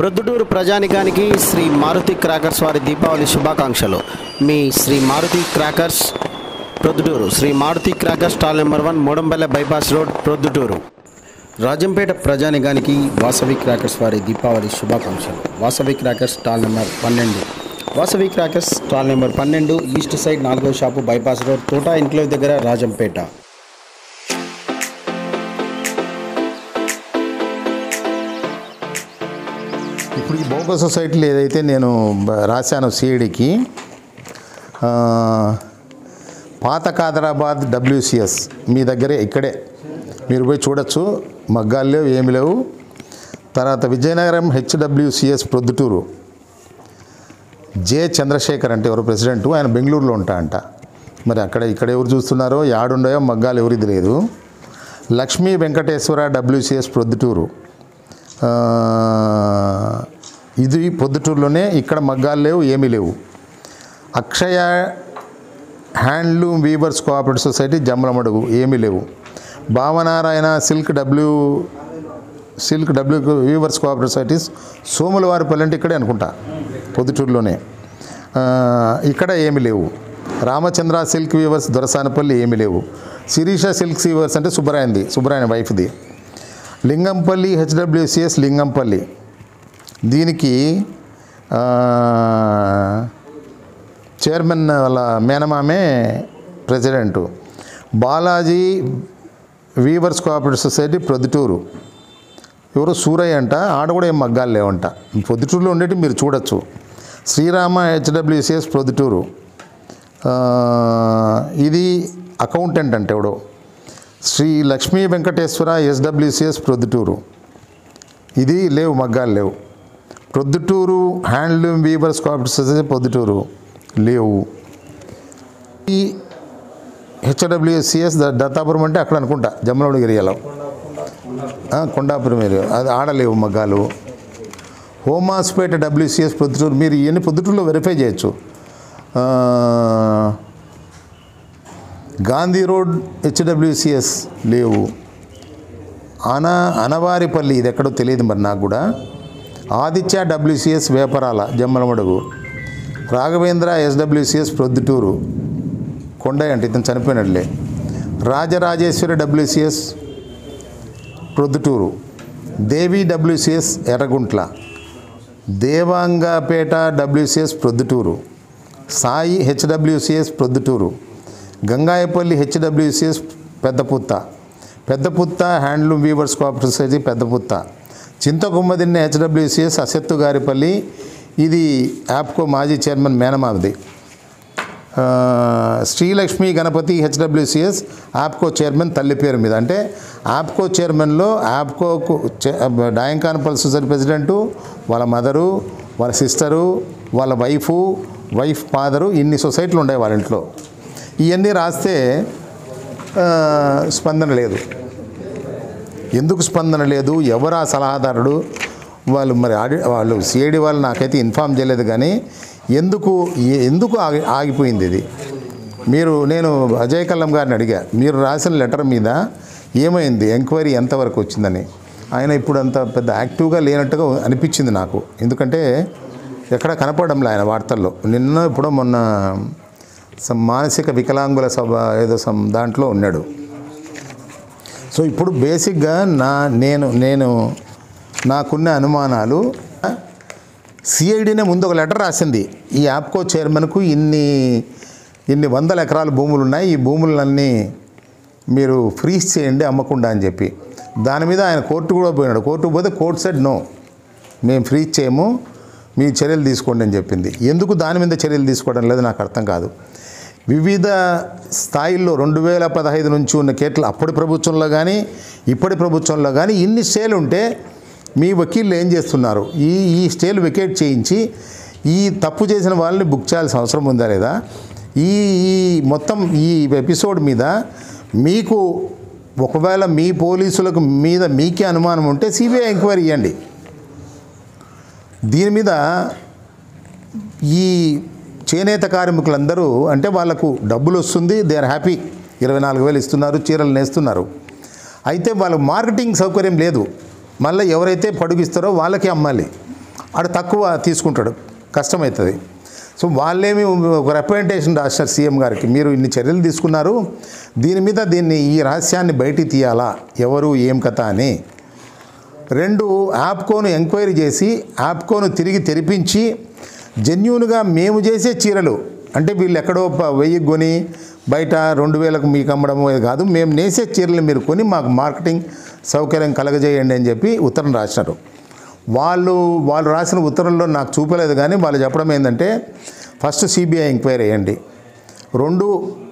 ప్రొద్దుటూరు ప్రజానికానికి శ్రీ మారుతి క్రాకర్స్ వారి దీపావళి శుభాకాంక్షలు మీ Shri Maruthi crackers Proddatur Shri Maruthi crackers stall number one మూడంబెల్ల బైపాస్ రోడ్ ప్రొద్దుటూరు రాజంపేట ప్రజానికానికి వాసవి క్రాకర్స్ వారి దీపావళి శుభాకాంక్షలు వాసవి క్రాకర్స్ స్టాల్ నెంబర్ పన్నెండు వాసవి క్రాకర్స్ స్టాల్ నెంబర్ పన్నెండు ఈస్ట్ సైడ్ నాలుగో షాపు బైపాస్ రోడ్ తోటా ఇంట్లో దగ్గర రాజంపేట ఇప్పుడు ఈ బౌక సొసైటీలో ఏదైతే నేను బ- రాశాను సిఐడికి పాత కాదరాబాద్ డబ్ల్యూసిఎస్ మీ దగ్గరే ఇక్కడే మీరు పోయి చూడొచ్చు మగ్గాలు లేవు ఏమి లేవు తర్వాత విజయనగరం హెచ్డబ్ల్యూసిఎస్ ప్రొద్దుటూరు జె చంద్రశేఖర్ అంటే ఎవరు ప్రెసిడెంట్ ఆయన బెంగళూరులో ఉంటా అంట మరి అక్కడ ఇక్కడ ఎవరు చూస్తున్నారో యాడుండయో మగ్గాలు ఎవరిది లేదు లక్ష్మీ వెంకటేశ్వర డబ్ల్యూసిఎస్ ప్రొద్దుటూరు ఆ, ఇది పొద్దుటూరులోనే ఇక్కడ మగ్గాలు లేవు ఏమీ లేవు Akshaya handloom weavers cooperative society Jammalamadugu ఏమీ లేవు Bhavanarayana silk W silk W weavers cooperative societies Somulavaripalli అంటే ఇక్కడే అనుకుంటా పొద్దుటూరులోనే ఆ, ఇక్కడ ఏమీ లేవు రామచంద్ర సిల్క్ వీవర్స్ దొరసానపల్లి ఏమీ లేవు శిరీష సిల్క్ వీవర్స్ అంటే సుబ్బరాయనది సుబ్బరాయన వైఫ్ది లింగంపల్లి హెచ్డబ్ల్యూసిఎస్ లింగంపల్లి దీనికి ఆ, చైర్మన్ వాళ్ళ మేనమామే president Balaji weavers cooperative society Proddatur ఎవరు సూరయ్య అంట ఆడ కూడా ఏం మగ్గాలు లేవంట ప్రొద్దుటూరులో ఉండేటి మీరు చూడొచ్చు శ్రీరామ హెచ్డబ్ల్యూసిఎస్ ప్రొద్దుటూరు ఆ, ఇది అకౌంటెంట్ అంటే ఎవడో శ్రీ లక్ష్మీ వెంకటేశ్వర ఎస్డబ్ల్యూసిఎస్ ప్రొద్దుటూరు ఇది లేవు మగ్గాలు లేవు Proddatur handloom weavers cooperative society Proddatur లేవు ఈ హెచ్డబ్ల్యూఎస్సిఎస్ దత్తాపురం అంటే అక్కడ అనుకుంటా జమ్మలమూడి ఏరియాలో ఆ, కొండాపురం ఏరియా అది ఆడలేవు మగ్గాలు హోమాస్పేట డబ్ల్యూసిఎస్ ప్రొద్దుటూరు మీరు ఇవన్నీ ప్రొద్దుటూరులో వెరిఫై చేయొచ్చు ఆ, గాంధీ రోడ్ హెచ్డబ్ల్యూసిఎస్ లేవు అన అనవారిపల్లి ఇది ఎక్కడో తెలియదు మరి నాకు కూడా ఆదిత్య డబ్ల్యూసిఎస్ వేపరాల జమ్మలమడుగు రాఘవేంద్ర ఎస్డబ్ల్యూసిఎస్ ప్రొద్దుటూరు కొండయ్య అంటే ఇతను చనిపోయినట్లే Rajarajeswari WCS Proddatur Devi WCS Erraguntla Devangapeta WCS Proddatur Sai HWCS Proddatur Gangayapalli HWCS Peddaputta Peddaputta handloom weavers cooperative society Peddaputta Chintakummadinne HWCS అసెత్తు గారిపల్లి ఇది యాప్కో మాజీ చైర్మన్ మేనమావది ఆ, శ్రీలక్ష్మి గణపతి హెచ్డబ్ల్యూసిఎస్ యాప్కో చైర్మన్ తల్లి పేరు మీద అంటే యాప్కో చైర్మన్లో యాప్కోకు చే- డాయంకానపల్లి సొసైటీ ప్రెసిడెంటు వాళ్ళ మదరు వాళ్ళ సిస్టరు వాళ్ళ వైఫు వైఫ్ ఫాదరు ఇన్ని సొసైటీలు ఉన్నాయి వాళ్ళ ఇంట్లో ఇవన్నీ రాస్తే ఆ, స్పందన లేదు ఎందుకు స్పందన లేదు ఎవరు ఆ సలహాదారుడు వాళ్ళు మరి ఆడి వాళ్ళు సిఐడి వాళ్ళు నాకైతే ఇన్ఫామ్ చేయలేదు కానీ ఎందుకు ఏ- ఎందుకు ఆగి ఆగిపోయింది ఇది మీరు నేను అజయ్ కల్లం గారిని అడిగా మీరు రాసిన లెటర్ మీద ఏమైంది ఎంక్వైరీ ఎంతవరకు వచ్చిందని ఆయన ఇప్పుడు అంత పెద్ద యాక్టివ్గా లేనట్టుగా అనిపించింది నాకు ఎందుకంటే ఎక్కడ కనపడంలే ఆయన వార్తల్లో నిన్న ఇప్పుడు మొన్న సమ్ మానసిక వికలాంగుల సభ ఏదో సమ్ దాంట్లో ఉన్నాడు సో ఇప్పుడు బేసిక్గా నా నేను నేను నాకున్న అనుమానాలు సిఐడినే ముందు ఒక లెటర్ రాసింది ఈ యాప్కో చైర్మన్కు ఇన్ని ఇన్ని వందల ఎకరాల భూములు ఉన్నాయి ఈ భూములన్నీ మీరు ఫ్రీజ్ చేయండి అమ్మకుండా అని చెప్పి దాని మీద ఆయన కోర్టు కూడా పోయినాడు కోర్టుకు పోతే కోర్టు సెడ్ నో మేము ఫ్రీజ్ చేయము మీ చర్యలు తీసుకోండి అని చెప్పింది ఎందుకు దాని మీద చర్యలు తీసుకోవడం లేదు నాకు అర్థం కాదు వివిధ స్థాయిల్లో రెండు వేల పదహైదు నుంచి ఉన్న కేట్లు అప్పటి ప్రభుత్వంలో కానీ ఇప్పటి ప్రభుత్వంలో కానీ ఇన్ని స్టేలు ఉంటే మీ వకీళ్ళు ఏం చేస్తున్నారు ఈ ఈ స్టేలు వికెట్ చేయించి ఈ తప్పు చేసిన వాళ్ళని బుక్ చేయాల్సిన అవసరం ఉందా లేదా ఈ ఈ మొత్తం ఈ ఎపిసోడ్ మీద మీకు ఒకవేళ మీ పోలీసులకు మీద మీకే అనుమానం ఉంటే సిబిఐ ఎంక్వైరీ ఇవ్వండి దీని మీద ఈ చేనేత కార్మికులందరూ అంటే వాళ్ళకు డబ్బులు వస్తుంది దే ఆర్ హ్యాపీ ఇరవై నాలుగు వేలు ఇస్తున్నారు చీరలు నేస్తున్నారు అయితే వాళ్ళకు మార్కెటింగ్ సౌకర్యం లేదు మళ్ళీ ఎవరైతే పడుగిస్తారో వాళ్ళకే అమ్మాలి ఆడు తక్కువ తీసుకుంటాడు కష్టమవుతుంది సో వాళ్ళేమి ఒక రిప్రజెంటేషన్ రాశారు సీఎం గారికి మీరు ఇన్ని చర్యలు తీసుకున్నారు దీని మీద దీన్ని ఈ రహస్యాన్ని బయటికి తీయాలా ఎవరు ఏం కథ అని రెండు యాప్కోను ఎంక్వైరీ చేసి యాప్కోను తిరిగి తెరిపించి జెన్యున్గా మేము చేసే చీరలు అంటే వీళ్ళు ఎక్కడో ప- వెయ్యి కొని బయట రెండు వేలకు మీకు అమ్మడం అది కాదు మేము నేసే చీరలు మీరు కొని మాకు మార్కెటింగ్ సౌకర్యం కలగజేయండి అని చెప్పి ఉత్తరం రాసినారు వాళ్ళు వాళ్ళు రాసిన ఉత్తరంలో నాకు చూపలేదు కానీ వాళ్ళు చెప్పడం ఏంటంటే ఫస్ట్ సిబిఐ ఎంక్వైరీ వేయండి రెండు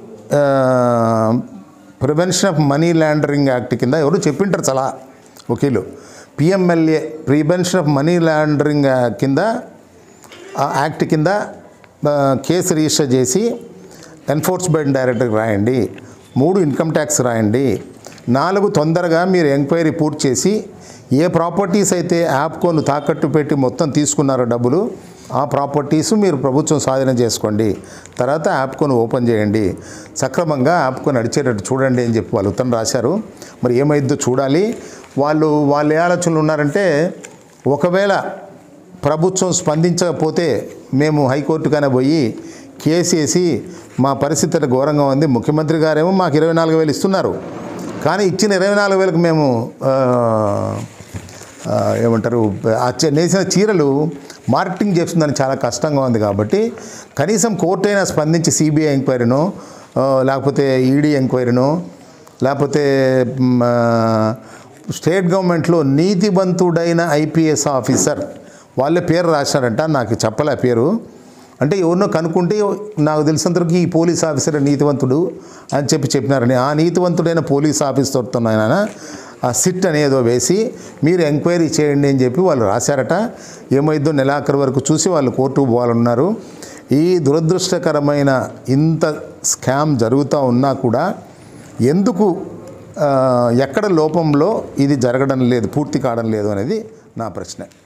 prevention of money laundering act కింద ఎవరు చెప్పింటారు చాలా వకీలు PMLA prevention of money laundering కింద ఆ యాక్ట్ కింద ఆ, కేసు రిజిస్టర్ చేసి ఎన్ఫోర్స్మెంట్ డైరెక్టర్కి రాయండి మూడు ఇన్కమ్ ట్యాక్స్ రాయండి నాలుగు తొందరగా మీరు ఎంక్వైరీ పూర్తి చేసి ఏ ప్రాపర్టీస్ అయితే యాప్కోను తాకట్టు పెట్టి మొత్తం తీసుకున్నారో డబ్బులు ఆ ప్రాపర్టీస్ మీరు ప్రభుత్వం స్వాధీనం చేసుకోండి తర్వాత యాప్కోను ఓపెన్ చేయండి సక్రమంగా యాప్కోను నడిచేటట్టు చూడండి అని చెప్పి వాళ్ళు ఉత్తరం రాశారు మరి ఏమైద్దో చూడాలి వాళ్ళు వాళ్ళు ఏ ఆలోచనలు ఉన్నారంటే ఒకవేళ ప్రభుత్వం స్పందించకపోతే మేము హైకోర్టుకైనా పోయి కేసు వేసి మా పరిస్థితి ఘోరంగా ఉంది ముఖ్యమంత్రి గారేమో మాకు ఇరవై నాలుగు వేలు ఇస్తున్నారు కానీ ఇచ్చిన ఇరవై నాలుగు వేలకు మేము ఆ, ఆ, ఏమంటారు ఆ చ- నేసిన చీరలు మార్కెటింగ్ చేస్తుందని చాలా కష్టంగా ఉంది కాబట్టి కనీసం కోర్టు అయినా స్పందించి సిబిఐ ఎంక్వైరీనో ఆ, లేకపోతే ఈడీ ఎంక్వైరీనో లేకపోతే మ్, ఆ, స్టేట్ గవర్నమెంట్లో నీతివంతుడైన ఐపీఎస్ ఆఫీసర్ వాళ్ళే పేరు రాశారంట నాకు చెప్పలే పేరు అంటే ఎవరినో కనుక్కుంటే నాకు తెలిసినంతవరకు ఈ పోలీస్ ఆఫీసర్ నీతివంతుడు అని చెప్పి చెప్పినారని ఆ నీతివంతుడైన పోలీస్ ఆఫీసర్తో ఆయన ఆ సిట్ అనేదో వేసి మీరు ఎంక్వైరీ చేయండి అని చెప్పి వాళ్ళు రాశారట ఏమైందో నెలాఖరు వరకు చూసి వాళ్ళు కోర్టుకు పోవాలన్నారు ఈ దురదృష్టకరమైన ఇంత స్కామ్ జరుగుతూ ఉన్నా కూడా ఎందుకు ఆ, ఎక్కడ లోపంలో ఇది జరగడం లేదు పూర్తి కావడం లేదు అనేది నా ప్రశ్న